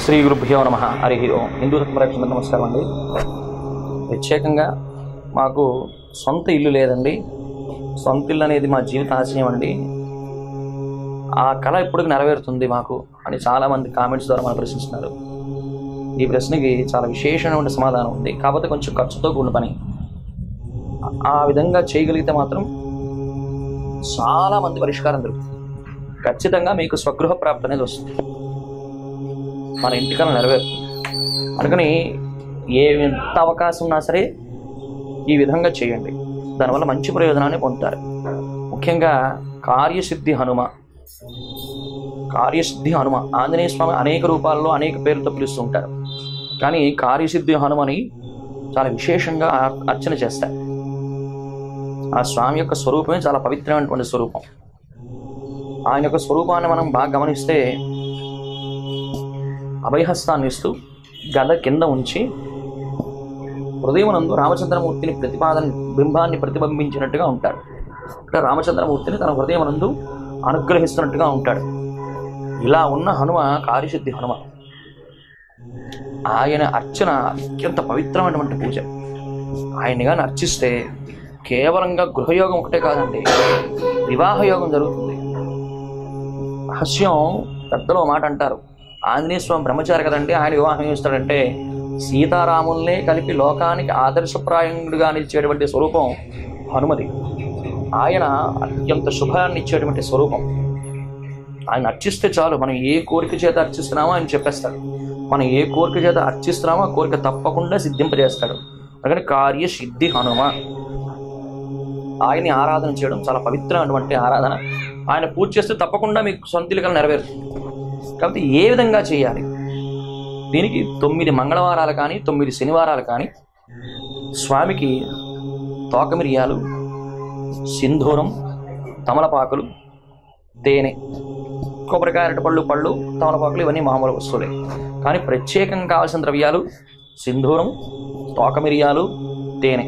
శ్రీ గురుభ్యో నమ హరి ఓం హిందూ రత్నరక్షణ నమస్కారం అండి ప్రత్యేకంగా మాకు సొంత ఇల్లు లేదండి సొంత ఇల్లు అనేది మా జీవిత ఆశయం అండి ఆ కళ ఇప్పుడు నెరవేరుతుంది మాకు అని చాలామంది కామెంట్స్ ద్వారా మనం ప్రశ్నిస్తున్నారు ఈ ప్రశ్నకి చాలా విశేషమైన సమాధానం ఉంది కాకపోతే కొంచెం ఖర్చుతో కూడిన పని ఆ విధంగా చేయగలిగితే మాత్రం చాలా మంది పరిష్కారం దొరుకుతుంది ఖచ్చితంగా మీకు స్వగృహ ప్రాప్తి అనేది వస్తుంది మన ఇంటికన్నా నెరవేరుతుంది అందుకని ఏ ఎంత అవకాశం ఉన్నా సరే ఈ విధంగా చేయండి దానివల్ల మంచి ప్రయోజనాన్ని పొందుతారు ముఖ్యంగా కార్యసిద్ధి హనుమ కార్యసిద్ధి హనుమ ఆంజనేయ స్వామి అనేక రూపాల్లో అనేక పేర్లతో పిలుస్తుంటారు కానీ కార్యసిద్ధి హనుమని చాలా విశేషంగా అర్- అర్చన చేస్తారు ఆ స్వామి యొక్క స్వరూపమే చాలా పవిత్రమైనటువంటి స్వరూపం ఆయన యొక్క స్వరూపాన్ని మనం బాగా గమనిస్తే అభయహస్తాన్ని ఇస్తూ గద కింద ఉంచి హృదయమునందు రామచంద్రమూర్తిని ప్రతిపాదన బింబాన్ని ప్రతిబింబించినట్టుగా ఉంటాడు అంటే రామచంద్రమూర్తిని తన హృదయమునందు అనుగ్రహిస్తున్నట్టుగా ఉంటాడు ఇలా ఉన్న హనుమ కార్యసిద్ధి హనుమ ఆయన అర్చన అత్యంత పవిత్రమైనటువంటి పూజ ఆయన్ని కానీ అర్చిస్తే కేవలంగా గృహయోగం ఒకటే కాదండి వివాహ యోగం జరుగుతుంది రహస్యం పెద్దలు ఓ మాట అంటారు ఆంజనేయ స్వామి బ్రహ్మచారి కదండి ఆయన వివాహం చేస్తాడంటే సీతారాముల్నే కలిపి లోకానికి ఆదర్శప్రాయుడుగా ఇచ్చేటువంటి స్వరూపం హనుమది ఆయన అత్యంత శుభాన్ని ఇచ్చేటువంటి స్వరూపం ఆయన అర్చిస్తే చాలు మనం ఏ కోరిక చేత అర్చిస్తున్నామో ఆయన చెప్పేస్తాడు మనం ఏ కోరిక చేత అర్చిస్తున్నామో ఆ కోరిక తప్పకుండా సిద్ధింపజేస్తాడు అందుకని కార్య సిద్ధి హనుమ ఆయన్ని ఆరాధన చేయడం చాలా పవిత్రమైనటువంటి ఆరాధన ఆయన పూజ చేస్తే తప్పకుండా మీకు సొంత ఇల్లు నెరవేరుతుంది కాబట్టి ఏ విధంగా చేయాలి దీనికి తొమ్మిది మంగళవారాలు కానీ తొమ్మిది శనివారాలు కానీ స్వామికి తోకమిరియాలు సింధూరం తమలపాకులు తేనె కొబ్బరికాయ అరటిపళ్ళు పళ్ళు తమలపాకులు ఇవన్నీ మామూలు వస్తువులే కానీ ప్రత్యేకంగా కావాల్సిన ద్రవ్యాలు సింధూరం తోకమిరియాలు తేనె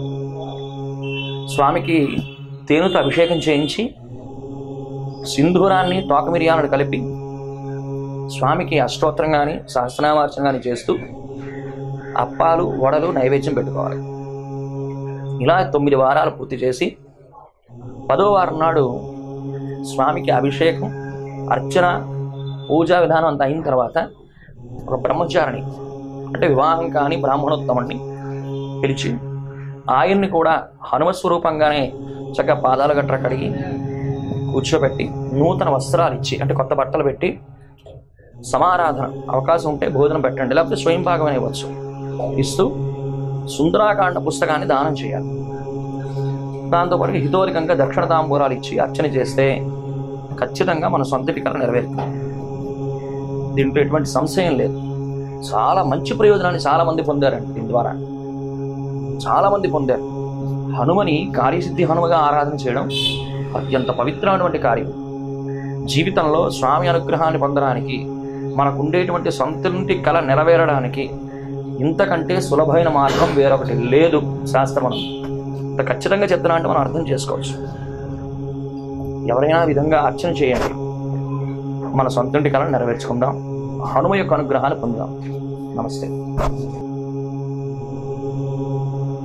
స్వామికి తేనెతో అభిషేకం చేయించి సింధూరాన్ని తోకమిరియాలను కలిపి స్వామికి అష్టోత్తరం కానీ సహస్రనామార్చన కానీ చేస్తూ అప్పాలు వడలు నైవేద్యం పెట్టుకోవాలి ఇలా తొమ్మిది వారాలు పూర్తి చేసి పదో వారం నాడు స్వామికి అభిషేకం అర్చన పూజా విధానం అంతా అయిన తర్వాత ఒక బ్రహ్మచారిని అంటే వివాహం కాని బ్రాహ్మణోత్తముడిని పిలిచి ఆయన్ని కూడా హనుమ స్వరూపంగానే చక్కగా పాదాలు గట్ర కడిగి కూర్చోబెట్టి నూతన వస్త్రాలు ఇచ్చి అంటే కొత్త బట్టలు పెట్టి సమారాధన అవకాశం ఉంటే భోజనం పెట్టండి లేకపోతే స్వయం భాగం ఇవ్వచ్చు ఇస్తూ సుందరాకాండ పుస్తకాన్ని దానం చేయాలి దాంతోపాటు హితోరికంగా దక్షిణ తాంబూరాలు ఇచ్చి అర్చన చేస్తే ఖచ్చితంగా మన సొంత పికలు నెరవేరుతుంది దీంట్లో ఎటువంటి సంశయం లేదు చాలా మంచి ప్రయోజనాన్ని చాలా మంది పొందారండి దీని ద్వారా చాలా మంది పొందారు హనుమని కార్యసిద్ధి హనుమగా ఆరాధన చేయడం అత్యంత పవిత్రమైనటువంటి కార్యం జీవితంలో స్వామి అనుగ్రహాన్ని పొందడానికి మనకు ఉండేటువంటి సొంతంటి కళ నెరవేరడానికి ఇంతకంటే సులభమైన మార్గం వేరొకటి లేదు శాస్త్రమనం ఇంత ఖచ్చితంగా చెప్తున్నా అంటే మనం అర్థం చేసుకోవచ్చు ఎవరైనా ఆ విధంగా అర్చన చేయండి మన సొంతంటి కళను నెరవేర్చుకుందాం హనుమ యొక్క అనుగ్రహాన్ని పొందాం నమస్తే